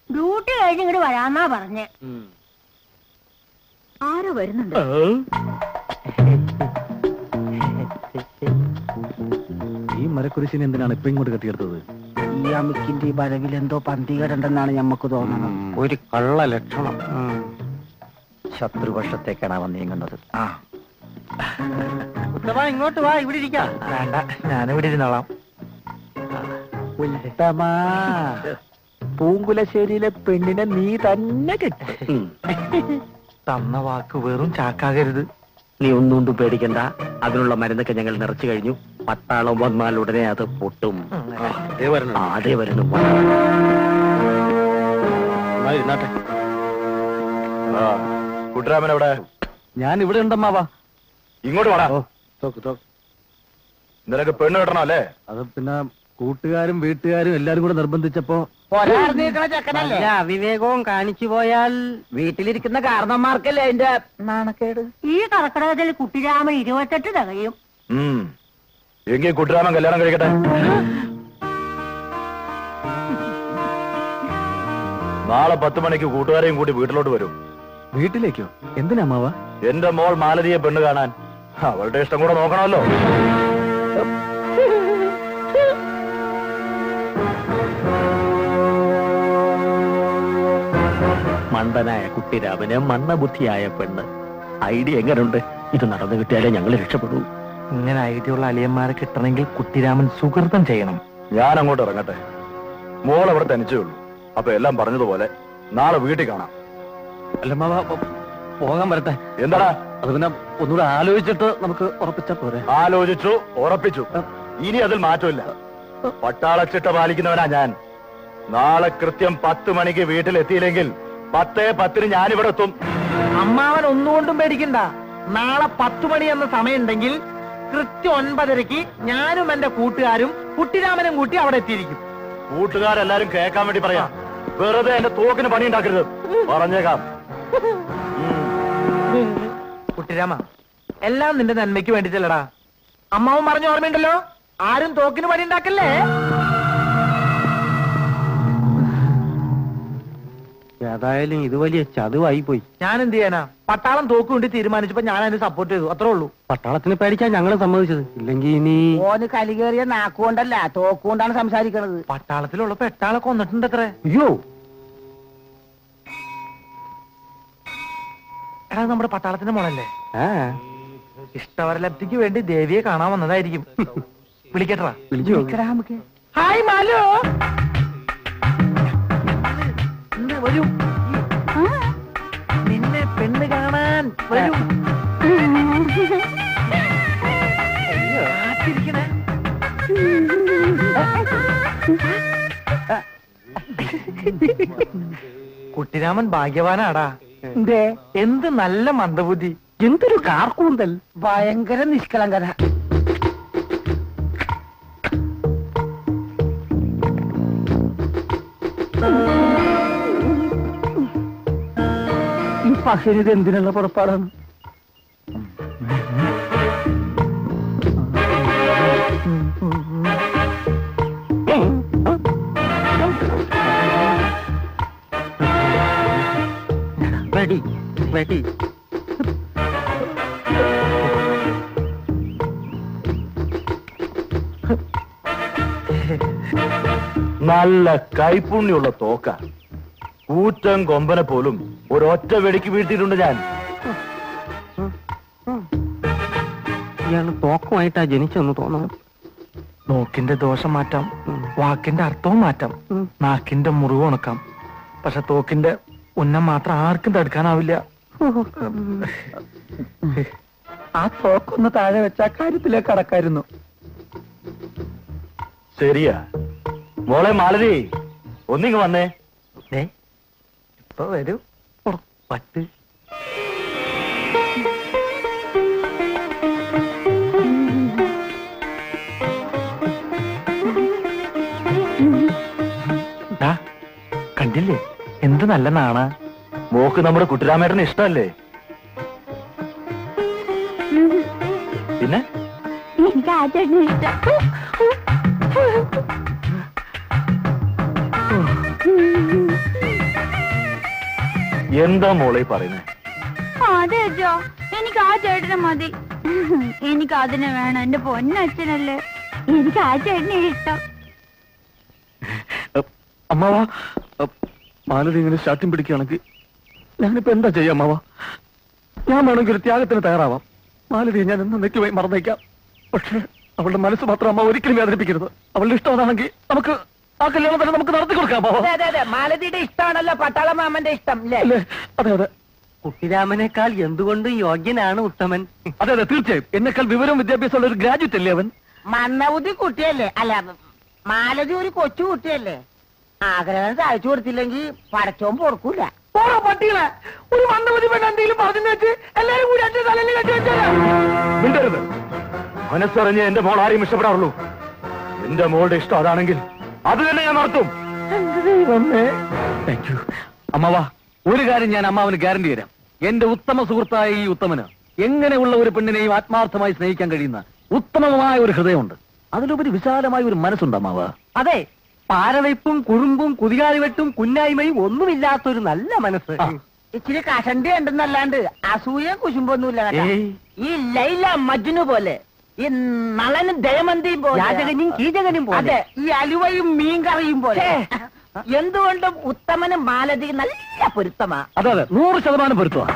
Duty കഴിഞ്ഞ് ഇങ്ങോട്ട് വരാന്നാ പറഞ്ഞേ ആരോ വരുന്നുണ്ട് ഈ മരക്കുരിശിനെ എന്തിനാണ് ഇപ്പൊ ഇങ്ങോട്ട് കെട്ടിയെടുത്തത് ഈ അമിക്കിന്റെ ഈ വരവിൽ എന്തോ പന്തികേടുണ്ടെന്നാണ് ഞമ്മക്ക് തോന്നുന്നത് ഒരു കള്ള ലക്ഷണം ശത്രുപക്ഷത്തേക്കാണ് അവൻ നീങ്ങുന്നത് ആ ഉത്തമ ഇങ്ങോട്ട് വാ ഇവിടെ ഇരിക്കാം വേണ്ട ഞാനിവിടെ ഇരുന്നോളാം ഉത്തമാ പൂങ്കുലശ്ശേരിയിലെ പെണ്ണിനെ നീ തന്നെ കിട്ടും തന്ന വാക്ക് വെറും ചാക്കാകരുത് നീ ഒന്നുകൊണ്ടും പേടിക്കണ്ട അതിനുള്ള മരുന്നൊക്കെ ഞങ്ങൾ നിറച്ചു കഴിഞ്ഞു പട്ടാളം വന്നാൽ ഉടനെ അത് പൊട്ടും ആ, അതേ വരുന്നു കുട്ടരാമൻ എവിടെ ഞാൻ ഇവിടെ ഉണ്ടമ്മാവാ ഇങ്ങോട്ട് വേണം ഓ തോക്ക് തോക്ക് നിനക്ക് പെണ്ണ് കിട്ടണം അല്ലേ അത് പിന്നെ കൂട്ടുകാരും വീട്ടുകാരും എല്ലാരും കൂടെ നിർബന്ധിച്ചപ്പോ അല്ല അവിവേകവും കാണിച്ചു പോയാൽ വീട്ടിലിരിക്കുന്ന കാരണന്മാർക്കല്ലേ അതിന്റെ നാണക്കേട് ഈ കർക്കിടകത്തിൽ കുട്ടിരാമൻ ഇരുപത്തെട്ട് തികയും ഉം. എങ്കിൽ കുട്ടരാമൻ കല്യാണം കഴിക്കട്ടെ നാളെ പത്ത് മണിക്ക് കൂട്ടുകാരെയും കൂട്ടി വീട്ടിലോട്ട് വരും വീട്ടിലേക്കോ എന്തിനാ അമ്മാവാ എന്റെ മോൾ മാലതിയെ പെണ്ണ് കാണാൻ അവളുടെ ഇഷ്ടം കൂടെ നോക്കണമല്ലോ മണ്ടനായ കുട്ടിരാമന് മണ്ണബുദ്ധിയായ പെണ്ണ് ഐഡിയ എങ്ങനുണ്ട് ഇത് നടന്നു കിട്ടിയാലേ ഞങ്ങൾ രക്ഷപ്പെടൂ ഇങ്ങനെ ഐഡിയ ഉള്ള അളിയന്മാരെ കിട്ടണമെങ്കിൽ കുട്ടിരാമൻ സുഹൃത്തം ചെയ്യണം ഞാൻ അങ്ങോട്ട് ഇറങ്ങട്ടെ മോൾ അവിടെ തനിച്ചേ ഉള്ളൂ അപ്പൊ എല്ലാം പറഞ്ഞതുപോലെ നാളെ വീട്ടിൽ കാണാം അല്ല അമ്മാവാ പോ- പോകാൻ വരട്ടെ എന്താടാ അത് പിന്നെ ഒന്നുകൂടെ ആലോചിച്ചിട്ട് നമുക്ക് ഉറപ്പിച്ചാ പോരെ ആലോചിച്ചു ഉറപ്പിച്ചു ഇനി അതിൽ മാറ്റമില്ല പട്ടാളച്ചിട്ട പാലിക്കുന്നവനാ ഞാൻ നാളെ കൃത്യം പത്ത് മണിക്ക് വീട്ടിലെത്തിയില്ലെങ്കിൽ പത്തേ പത്തിന് ഞാനിവിടെ എത്തും അമ്മാവൻ ഒന്നുകൊണ്ടും പേടിക്കണ്ട നാളെ പത്തു മണി എന്ന സമയമുണ്ടെങ്കിൽ കൃത്യം ഒൻപതരക്ക് ഞാനും എന്റെ കൂട്ടുകാരും കുട്ടിരാമനും കൂട്ടി അവിടെ എത്തിയിരിക്കും കൂട്ടുകാരെല്ലാരും കേൾക്കാൻ വേണ്ടി പറയാം വെറുതെ എന്റെ തോക്കിന് പണി ഉണ്ടാക്കരുത് പറഞ്ഞേക്കാം കുട്ടിരാമ എല്ലാം നിന്റെ നന്മയ്ക്ക് വേണ്ടിട്ടല്ലടാ അമ്മാവൻ പറഞ്ഞ ഓർമ്മയുണ്ടല്ലോ ആരും തോക്കിന് പണി ഉണ്ടാക്കല്ലേ ഏതായാലും ഇത് വലിയ ചതുവായി പോയി ഞാൻ എന്ത് ചെയ്യാനാ പട്ടാളം തോക്ക് കൊണ്ട് തീരുമാനിച്ചപ്പോ ഞാൻ അതിന് സപ്പോർട്ട് ചെയ്തു അത്രേ ഉള്ളൂ പട്ടാളത്തിന് പേടിക്കാൻ ഞങ്ങൾ സമ്മതിച്ചത് ഇല്ലെങ്കിൽ ഇനി ഓന് കലികേറിയ നാക്കുകൊണ്ടല്ല തോക്കുകൊണ്ടാണ് സംസാരിക്കുന്നത് പട്ടാളത്തിലുള്ളപ്പോ എട്ടാളെ കൊന്നിട്ടുണ്ട് അത്രേ അയ്യോ എടാ ഇത് നമ്മുടെ പട്ടാളത്തിന്റെ മോളല്ലേ ആ ഇഷ്ടവരലബ്ധിക്ക് വേണ്ടി ദേവിയെ കാണാൻ വന്നതായിരിക്കും വിളിക്കട്ടാ വിളിച്ചു നോക്ക്. ഹായ് മാലു ഇന്ന് വരൂ നിന്നെ പെണ്ണ് കാണാൻ വരൂ കാത്തിരിക്കണേ. കുട്ടിരാമൻ ഭാഗ്യവാനാടാ എന്ത് നല്ല മന്ദബുദ്ധി എന്തൊരു കാർക്കൂന്തൽ ഭയങ്കര നിഷ്കളങ്കത ഈ പശന് ഇത് എന്തിനുള്ള പുറപ്പാടാണ് വെടി വെടി നല്ല കൈപ്പുണ്യുള്ള തോക്ക കൂറ്റൻ കൊമ്പനെ പോലും ഒരൊറ്റ വെടിക്ക് വീഴ്ത്തിയിട്ടുണ്ട് ഞാൻ ഇയാള് തോക്കുമായിട്ടാ ജനിച്ചെന്ന് തോന്നുന്നു നോക്കിന്റെ ദോഷം മാറ്റാം വാക്കിന്റെ അർത്ഥവും മാറ്റാം നാക്കിന്റെ മുറിവ് ഉണക്കാം പക്ഷെ തോക്കിന്റെ ഉന്നം മാത്രം ആർക്കും തടുക്കാനാവില്ല ആ തോക്കൊന്ന് താഴെ വെച്ച കാര്യത്തിലേക്ക് കടക്കായിരുന്നു ശരിയാ മോളെ മാലതി ഒന്നിങ്ങ് വന്നേ ഏ ഇപ്പൊ വരൂ ഓ, പത്ത് ദാ, കണ്ടില്ലേ എന്ത് നല്ല നാണ മോക്ക് നമ്മുടെ കുട്ടിരാമേട്ടന് ഇഷ്ടല്ലേ പിന്നെ എനിക്ക് ആ ചേട്ടനെ ഇഷ്ടം എന്താ മോളെ പറയുന്നേ അതെ അച്ഛോ എനിക്ക് ആ ചേട്ടനെ മതി എനിക്ക് അതിനെ വേണം എന്റെ പൊന്നച്ഛനല്ലേ എനിക്ക് ആ ചേട്ടനെ ഇഷ്ടം അമ്മാവാ മാലതി ഇങ്ങനെ ശാഠ്യം പിടിക്കുകയാണെങ്കിൽ ഞാനിപ്പോ എന്താ ചെയ്യാം അമ്മാവാ ഞാൻ വേണമെങ്കിൽ ഒരു ത്യാഗത്തിന് തയ്യാറാവാം മാലതിയെ ഞാൻ എന്നും നെറ്റുമായി മറന്നേക്കാം പക്ഷേ അവളുടെ മനസ്സ് മാത്രം അമ്മ ഒരിക്കലും വേദനിപ്പിക്കരുത് അവളുടെ ഇഷ്ടം അതാണെങ്കിൽ നമുക്ക് ആ കല്യാണം തന്നെ നമുക്ക് നടത്തി കൊടുക്കാം അമ്മാവാ അതെ അതെ അതെ മാലതിയുടെ ഇഷ്ടമാണല്ലോ പട്ടാള മാമന്റെ ഇഷ്ടം അല്ലേ അല്ലേ അതെ അതെ കുട്ടിരാമനേക്കാൾ എന്തുകൊണ്ടും യോഗ്യനാണ് ഉത്തമൻ അതെ അതെ തീർച്ചയായും എന്നെക്കാൾ വിവരവും വിദ്യാഭ്യാസമുള്ള ഒരു ഗ്രാജുവേറ്റ് അല്ലേ അവൻ മന്നബുദ്ധി കുട്ടിയല്ലേ അല്ല മാലതി ഒരു കൊച്ചു കുട്ടിയല്ലേ ആഗ്രഹം സാധിച്ചു കൊടുത്തില്ലെങ്കിൽ പടച്ചോൻ പൊറക്കൂല പോണോ പട്ടികളെ ഒരു മന്ദബുദ്ധി പെണ്ണ് എന്തെങ്കിലും പറഞ്ഞു വെച്ച് എല്ലാരും കൂടി അച്ഛൻ തലയിൽ കെട്ടി വെച്ചാലോ മിണ്ടരുത് മനസ്സറിഞ്ഞ് എന്റെ മോൾ ആരെയും ഇഷ്ടപ്പെടാറുള്ളൂ എന്റെ മോളുടെ ഇഷ്ടം അതാണെങ്കിൽ അത് തന്നെ ഞാൻ നടത്തും താങ്ക് യു അമ്മാവാ ഒരു കാര്യം ഞാൻ അമ്മാവന് ഗ്യാരണ്ടി തരാം എന്റെ ഉത്തമ സുഹൃത്തായ ഈ ഉത്തമന് എങ്ങനെയുള്ള ഒരു പെണ്ണിനെയും ആത്മാർത്ഥമായി സ്നേഹിക്കാൻ കഴിയുന്ന ഉത്തമമായ ഒരു ഹൃദയമുണ്ട് അതിലുപരി വിശാലമായ ഒരു മനസ്സുണ്ട് അമ്മാവ അതെ പാരവയ്പും കുറുമ്പും കുതികാലിവെട്ടും കുന്നായ്മയും ഒന്നുമില്ലാത്തൊരു നല്ല മനസ്സ് ആ. ഇച്ചിരി കഷണ്ടി ഉണ്ടെന്നല്ലാണ്ട് അസൂയ കുശുമ്പൊന്നുമില്ല കേട്ടാ. ഏയ്. ഈ ലൈല മജ്നു പോലെ ഈ നളനും ദയമന്തിയും പോലെ യാചകനും കീചകനും പോലെ. അതെ ഈ അലുവയും മീൻകറിയും പോലെ എന്തുകൊണ്ടും ഉത്തമനും മാലതി നല്ല പൊരുത്തമാ അതെ അതെ നൂറ് ശതമാനം പൊരുത്തമാണ്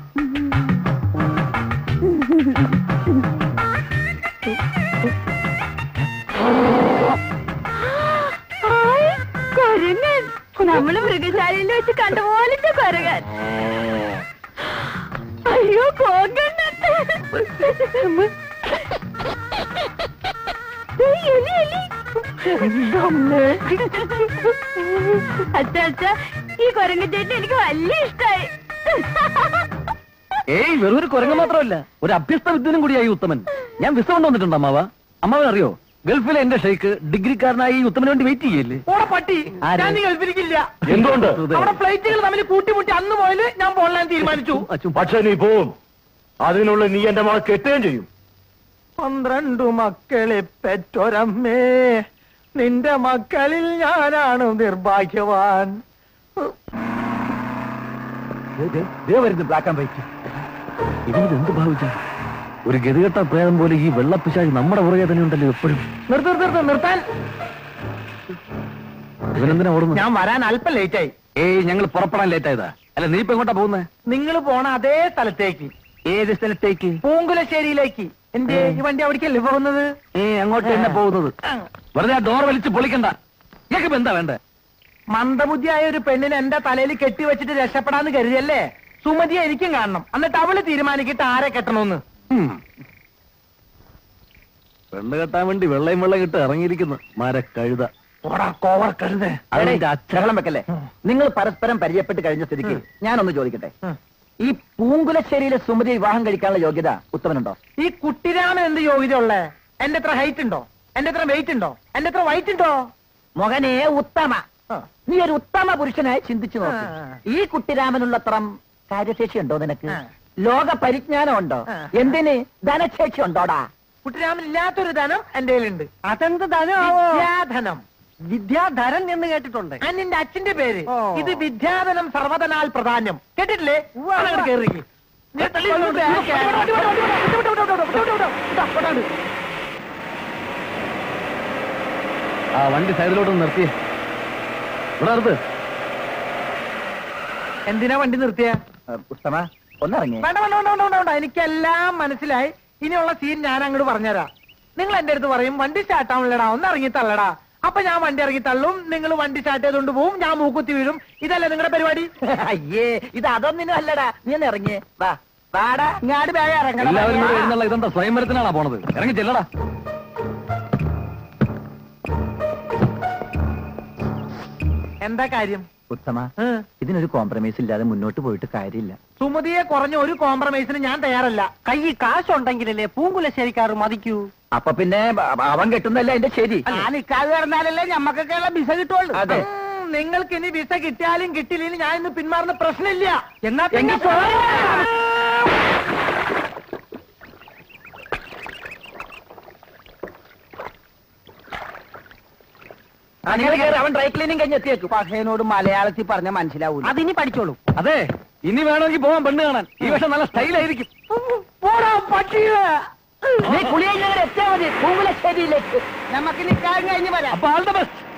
കൊരങ്ങൻ നമ്മള് മൃഗശാലയിൽ വെച്ച് കണ്ടുപോലത്തെ കൊരങ്ങൻ അയ്യോ പോകണ്ട അച്ഛ അച്ഛ ഈ കൊരങ്ങ ചേട്ടൻ എനിക്ക് വലിയ ഇഷ്ടായി ഏയ് വെറും ഒരു കുരങ്ങ് മാത്രമല്ല ഒരു അഭ്യസ്ത വിദ്യനും കൂടിയായി ഉത്തമൻ ഞാൻ വിസ കൊണ്ടുവന്നിട്ടുണ്ട് അമ്മാവ അമ്മാവൻ അറിയോ ഗൾഫിലെ എന്റെ ഷെയ്ക്ക് ഡിഗ്രിക്കാരനായി ഈ ഉത്തമന് വേണ്ടി വെയിറ്റ് ചെയ്യല്ലേ ഓടെ പട്ടി ആര്? ഞാൻ ഗൾഫിലേക്കില്ല എന്തുകൊണ്ട് അവിടെ ഫ്ലൈറ്റുകൾ തമ്മിൽ കൂട്ടിമുട്ടി അന്ന് പോയാല് ഞാൻ പോകാൻ തീരുമാനിച്ചു അച്ഛൻ പക്ഷെ നീ പോവും അതിനുള്ളിൽ നീ എന്റെ മോളെ കെട്ടുകയും ചെയ്യും പന്ത്രണ്ടു മക്കളെ പെറ്റൊരമ്മേ നിന്റെ മക്കളിൽ ഞാനാണ് നിർഭാഗ്യവാൻ വരുന്നു ബ്ലാക്ക് ആൻഡ് വൈറ്റ് ഇതിന് എന്ത് ഭാവിച്ച ഒരു ഗതികെട്ട പ്രേതം പോലെ ഈ വെള്ളപ്പിശാചി നമ്മുടെ പുറകെ തന്നെ ഉണ്ടല്ലോ എപ്പോഴും നിർത്ത് നിർത്ത് നിർത്ത് നിർത്താൻ ഇവനെന്തിനാ ഓടുന്നത് ഞാൻ വരാൻ അല്പം ലേറ്റ് ആയി ഏയ് ഞങ്ങൾ പുറപ്പെടാൻ ലേറ്റ് ആയതാ അല്ല നീ ഇപ്പൊ എങ്ങോട്ടാ പോകുന്നത് നിങ്ങൾ പോണ അതേ സ്ഥലത്തേക്ക് ഏത് സ്ഥലത്തേക്ക് പൂങ്കുലശ്ശേരിയിലേക്ക് എന്റെ ഈ വണ്ടി അവിടേക്കല്ലേ പോകുന്നത് ഏ അങ്ങോട്ട് തന്നെ പോകുന്നത് വെറുതെ ആ ഡോർ വലിച്ച് പൊളിക്കണ്ട ഞങ്ങൾക്ക് എന്താ വേണ്ടേ മന്ദബുദ്ധിയായ ഒരു പെണ്ണിനെ എന്റെ തലയിൽ കെട്ടിവെച്ചിട്ട് രക്ഷപ്പെടാന്ന് കരുതിയല്ലേ സുമതിയെ എനിക്കും കാണണം എന്നിട്ട് അവള് തീരുമാനിക്കിട്ട് ആരെ കെട്ടണമെന്ന് ഉം. പെണ്ണ് കെട്ടാൻ വേണ്ടി വെള്ളയും വെള്ളം ഇട്ട് ഇറങ്ങിയിരിക്കുന്നു മര കഴുത ഓടാ കോവർ കരുതേ അതിന്റെ അച്ഛൻ വെക്കല്ലേ നിങ്ങൾ പരസ്പരം പരിചയപ്പെട്ട് കഴിഞ്ഞ സ്ഥിതിക്ക് ഞാനൊന്ന് ചോദിക്കട്ടെ ഉം. ഈ പൂങ്കുലശ്ശേരിയിലെ സുമതി വിവാഹം കഴിക്കാനുള്ള യോഗ്യത ഉത്തമനുണ്ടോ ഈ കുട്ടിരാമൻ എന്ത് യോഗ്യത ഉള്ളേ എന്റെ എത്ര ഹൈറ്റ് ഉണ്ടോ എന്റെ എത്ര വെയിറ്റ് ഉണ്ടോ എന്റെ എത്ര വൈറ്റ് ഉണ്ടോ മകനെ ഉത്തമ ആ. നീ ഒരു ഉത്തമ പുരുഷനായി ചിന്തിച്ചു നോക്ക് ആ. ഈ കുട്ടിരാമനുള്ളത്രം കാര്യശേഷി ഉണ്ടോ നിനക്ക് ആ. ലോക പരിജ്ഞാനം ഉണ്ടോ ആ. എന്തിന് ധനശേഷി ഉണ്ടോടാ കുട്ടിരാമൻ ഇല്ലാത്തൊരു ധനം എന്റെ കയ്യിലുണ്ട് അതെന്ത് ധനമാവോ വിദ്യാധനം വിദ്യാധരൻ എന്ന് കേട്ടിട്ടുണ്ട് ആ നിന്റെ അച്ഛന്റെ പേര് ഓ. ഇത് വിദ്യാധനം സർവധനാൽ പ്രധാന്യം കേട്ടിട്ടില്ലേ അതങ്ങട് കേറിക്ക്. നീ തള്ളി ഇങ്ങോട്ട് ആക്കി. വിട്ടോ, വിട്ടോ, വിട്ടോ, വിട്ടോ, വിട്ടോ, വിട്ടോ, വിട്ടോ, വിട്ടോ, വിട്ടോ, വിട്ടോ, വിട്ടോ, വിട്ടോ. ആ വണ്ടി സൈഡിലോട്ട് നിർത്തിയേ ഇവിടെ നിർത്ത് എന്തിനാ വണ്ടി നിർത്തിയ ആ, ഉത്തമ ഒന്നിറങ്ങി വേണ്ട വേണ്ട വേണ്ട വേണ്ട വേണ്ട എനിക്കെല്ലാം മനസ്സിലായി ഇനിയുള്ള സീൻ ഞാൻ അങ്ങോട്ട് പറഞ്ഞുതരാം നിങ്ങൾ എന്റെ അടുത്ത് പറയും വണ്ടി സ്റ്റാർട്ട് ആവണല്ലടാ ഒന്ന് ഇറങ്ങി തള്ളടാ അപ്പൊ ഞാൻ വണ്ടി ഇറങ്ങി തള്ളും നിങ്ങൾ വണ്ടി സ്റ്റാർട്ട് ചെയ്തുകൊണ്ട് പോവും ഞാൻ മൂക്കുത്തി വീഴും ഇതല്ലേ നിങ്ങളുടെ പരിപാടി അയ്യേ ഇത് അതൊന്നിനും അല്ലടാ നീ ഒന്ന് ഇറങ്ങി വാ വാടാ ഇങ്ങാട് വേഗം ഇറങ്ങണം എല്ലാവരും കൂടെ എഴുന്നള്ള ഇതെന്താ സ്വയംവരത്തിനാണോ പോണത് ഇറങ്ങി ചെല്ലടാ എന്താ കാര്യം ഉത്തമ ഏ? ഇതിനൊരു കോംപ്രമൈസ് ഇല്ലാതെ മുന്നോട്ട് പോയിട്ട് കാര്യമില്ല സുമതിയെ കുറഞ്ഞ ഒരു കോംപ്രമൈസിന് ഞാൻ തയ്യാറല്ല കൈ കാശുണ്ടെങ്കിലല്ലേ പൂങ്കുലശ്ശേരിക്കാർ മതിക്കൂ അപ്പൊ പിന്നെ അവ- അവൻ കെട്ടുന്നല്ല എന്റെ ശരി ഞാൻ നിക്കാതെ കിടന്നാലല്ലേ ഞമ്മക്കൊക്കെയുള്ള വിസ കിട്ടുള്ളൂ അതെ. ഉം, നിങ്ങൾക്ക് ഇനി വിസ കിട്ടിയാലും കിട്ടിയില്ലെങ്കിൽ ഞാൻ ഇന്ന് പിന്മാറുന്ന പ്രശ്നമില്ല എന്നാ എങ്കിൽ അങ്ങനെ കേറി അവൻ ഡ്രൈ ക്ലീനിങ് കഴിഞ്ഞ് എത്തിയേക്കും പഹയനോട് മലയാളത്തിൽ പറഞ്ഞ മനസ്സിലാവൂല അതിനി പഠിച്ചോളൂ അതെ ഇനി വേണമെങ്കിൽ പോവാൻ പെണ്ണ് കാണാൻ ഈ വർഷം നല്ല സ്റ്റൈലായിരിക്കും പോടാ പട്ടികളെ നീ കുളി കഴിഞ്ഞങ്ങനെ എത്തിയാ മതി പൂങ്കുലശ്ശേരിയിലേക്ക് നമുക്ക് നിൽക്കാൻ കഴിഞ്ഞ് വരാം അപ്പൊ ആൾ ദ ബെസ്റ്റ്